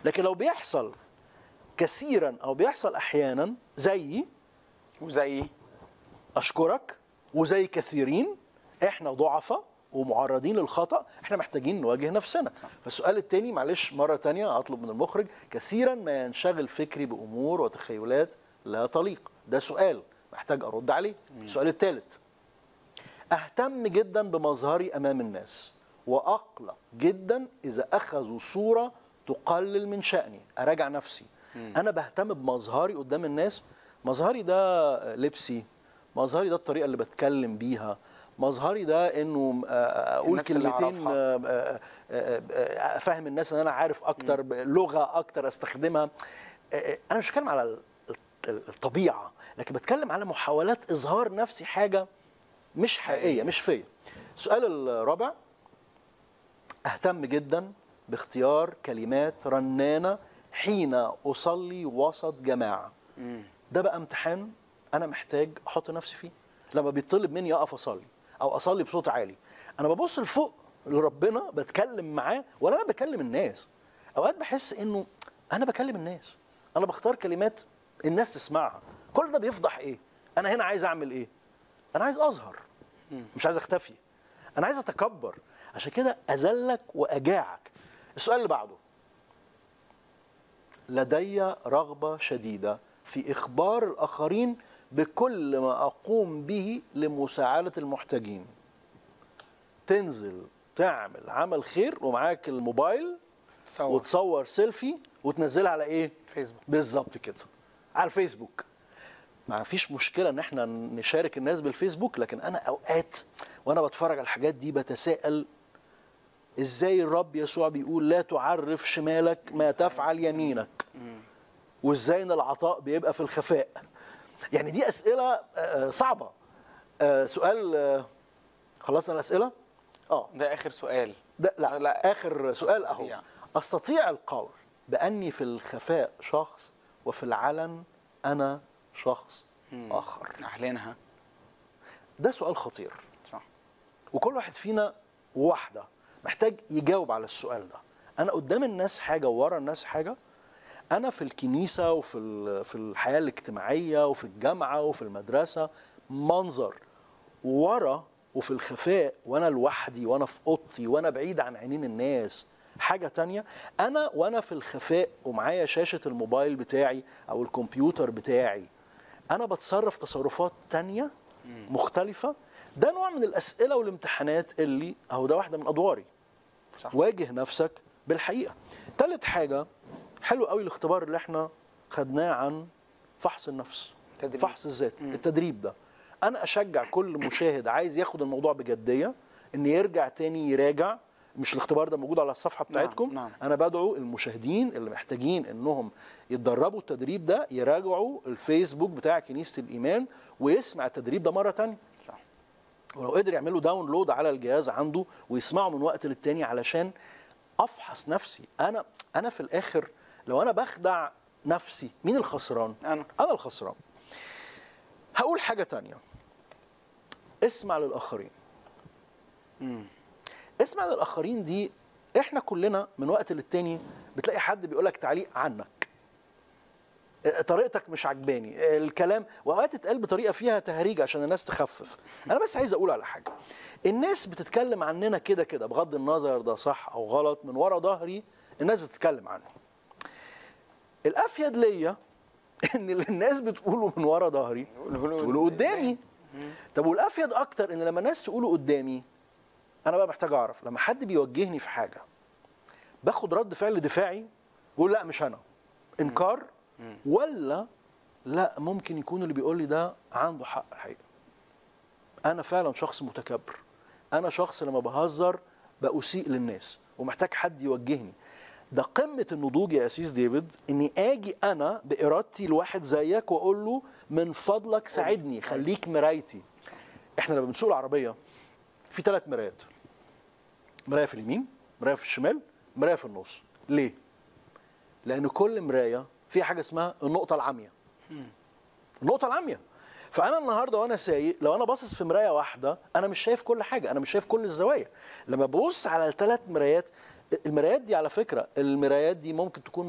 لكن لو بيحصل كثيرا او بيحصل احيانا زيي وزي اشكرك وزي كثيرين احنا ضعفاء ومعرضين للخطا احنا محتاجين نواجه نفسنا فالسؤال التاني معلش مره تانية اطلب من المخرج كثيرا ما ينشغل فكري بامور وتخيلات لا تليق ده سؤال محتاج ارد عليه السؤال الثالث اهتم جدا بمظهري امام الناس واقلق جدا اذا اخذوا صوره تقلل من شاني اراجع نفسي انا بهتم بمظهري قدام الناس مظهري ده لبسي مظهري ده الطريقه اللي بتكلم بيها مظهري ده انه آه، اقول الناس اللي كلمتين أعرفها. آه، آه، آه، آه، افهم الناس ان انا عارف اكتر لغه اكتر استخدمها آه، آه، انا مش بتكلم على ال- ال- الطبيعه لكن بتكلم على محاولات اظهار نفسي حاجه مش حقيقيه مش فيا السؤال الرابع اهتم جدا باختيار كلمات رنانه حين اصلي وسط جماعه ده بقى امتحان انا محتاج احط نفسي فيه لما بيطلب مني اقف اصلي او اصلي بصوت عالي انا ببص لفوق لربنا بتكلم معاه ولا انا بكلم الناس اوقات بحس انه انا بكلم الناس انا بختار كلمات الناس تسمعها كل ده بيفضح ايه انا هنا عايز اعمل ايه انا عايز اظهر مش عايز اختفي انا عايز اتكبر عشان كده اذلك واجاعك السؤال اللي بعده لدي رغبه شديده في اخبار الاخرين بكل ما اقوم به لمساعده المحتاجين تنزل تعمل عمل خير ومعاك الموبايل صور وتصور سيلفي وتنزلها على ايه فيسبوك بالظبط كده على الفيسبوك ما فيش مشكله ان احنا نشارك الناس بالفيسبوك لكن انا اوقات وانا بتفرج على الحاجات دي بتساءل ازاي الرب يسوع بيقول لا تعرف شمالك ما تفعل يمينك وازاي ان العطاء بيبقى في الخفاء يعني دي اسئله آه، صعبه آه، سؤال آه، خلصنا الاسئله اه ده اخر سؤال ده لا, لا. لا اخر سؤال اهو أستطيع. استطيع القول باني في الخفاء شخص وفي العلن انا شخص اخر اعلنها ده سؤال خطير صح وكل واحد فينا واحده محتاج يجاوب على السؤال ده انا قدام الناس حاجه وورا الناس حاجه انا في الكنيسه وفي ال- في الحياه الاجتماعيه وفي الجامعه وفي المدرسه منظر ورا وفي الخفاء وانا لوحدي وانا في اوضتي وانا بعيد عن عينين الناس حاجه تانية انا وانا في الخفاء ومعايا شاشه الموبايل بتاعي او الكمبيوتر بتاعي انا بتصرف تصرفات تانية مختلفه ده نوع من الاسئله والامتحانات اللي اهو ده واحده من ادواري صح واجه نفسك بالحقيقه تالت حاجه حلو قوي الاختبار اللي احنا خدناه عن فحص النفس تدريب. فحص الذات التدريب ده انا اشجع كل مشاهد عايز ياخد الموضوع بجديه ان يرجع تاني يراجع مش الاختبار ده موجود على الصفحه بتاعتكم نعم. انا بدعو المشاهدين اللي محتاجين انهم يتدربوا التدريب ده يراجعوا الفيسبوك بتاع كنيسه الايمان ويسمع التدريب ده مره تانية صح ولو قدر يعملوا داونلود على الجهاز عنده ويسمعه من وقت للتاني علشان افحص نفسي انا انا في الاخر لو انا بخدع نفسي مين الخسران انا انا الخسران هقول حاجه تانية اسمع للاخرين مم. اسمع للاخرين دي احنا كلنا من وقت للتاني بتلاقي حد بيقول لك تعليق عنك طريقتك مش عجباني الكلام واوقات اتقال بطريقه فيها تهريج عشان الناس تخفف انا بس عايز اقول على حاجه الناس بتتكلم عننا كده كده بغض النظر ده صح او غلط من ورا ظهري الناس بتتكلم عني الافيد ليا ان اللي الناس بتقوله من ورا ظهري قوله تقوله قدامي طب والافيد اكتر ان لما الناس تقوله قدامي انا بقى محتاج اعرف لما حد بيوجهني في حاجه باخد رد فعل دفاعي واقول لا مش انا انكار ولا لا ممكن يكون اللي بيقول لي ده عنده حق الحقيقه انا فعلا شخص متكبر انا شخص لما بهزر بأسيء للناس ومحتاج حد يوجهني ده قمة النضوج يا أسيس ديفيد إني آجي أنا بإرادتي لواحد زيك وأقول له من فضلك ساعدني خليك مرايتي إحنا لما بنسوق العربية في ثلاث مرايات مراية في اليمين مراية في الشمال مراية في النص ليه؟ لأن كل مراية فيها حاجة اسمها النقطة العامية النقطة العامية فأنا النهاردة وأنا سايق لو أنا باصص في مراية واحدة أنا مش شايف كل حاجة أنا مش شايف كل الزوايا لما ببص على الثلاث مرايات المرايات دي على فكرة المرايات دي ممكن تكون